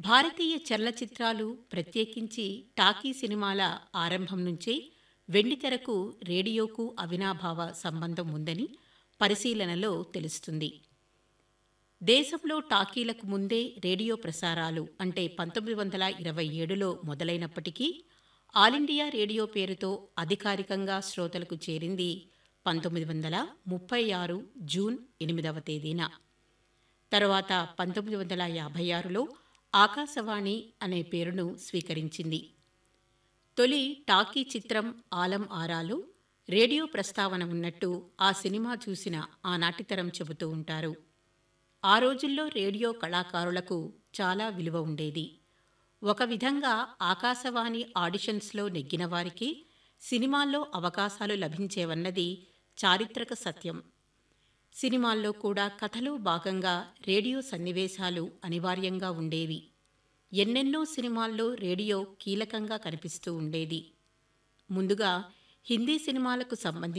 భారతీయ చలనచిత్రాలు ప్రత్యేకించి టాకీ సినిమాల ఆరంభం నుంచే వెండితెరకు రేడియోకు అవినాభావ సంబంధం ఉందని పరిశీలనలో తెలుస్తుంది దేశంలో టాకీలకు ముందే రేడియో ప్రసారాలు అంటే పంతొమ్మిది వందల ఇరవై ఏడులో మొదలైనప్పటికీ ఆల్ ఇండియా రేడియో పేరుతో అధికారికంగా శ్రోతలకు చేరింది పంతొమ్మిది వందల ముప్పై ఆరు జూన్ ఎనిమిదవ తేదీన తరువాత పంతొమ్మిది వందల యాభై ఆరులో ఆకాశవాణి అనే పేరును స్వీకరించింది తొలి టాకీ చిత్రం ఆలం ఆరాలో రేడియో ప్రస్తావన ఉన్నట్టు ఆ సినిమా చూసిన ఆనాటి తరం చెబుతూ ఉంటారు ఆ రోజుల్లో రేడియో కళాకారులకు చాలా విలువ ఉండేది ఒక విధంగా ఆకాశవాణి ఆడిషన్స్లో నెగ్గిన వారికి సినిమాల్లో అవకాశాలు లభించేవన్నది చారిత్రక సత్యం సినిమాల్లో కూడా కథలో భాగంగా రేడియో సన్నివేశాలు అనివార్యంగా ఉండేవి ఎన్నెన్నో సినిమాల్లో రేడియో కీలకంగా కనిపిస్తూ ఉండేది ముందుగా హిందీ సినిమాలకు సంబంధించి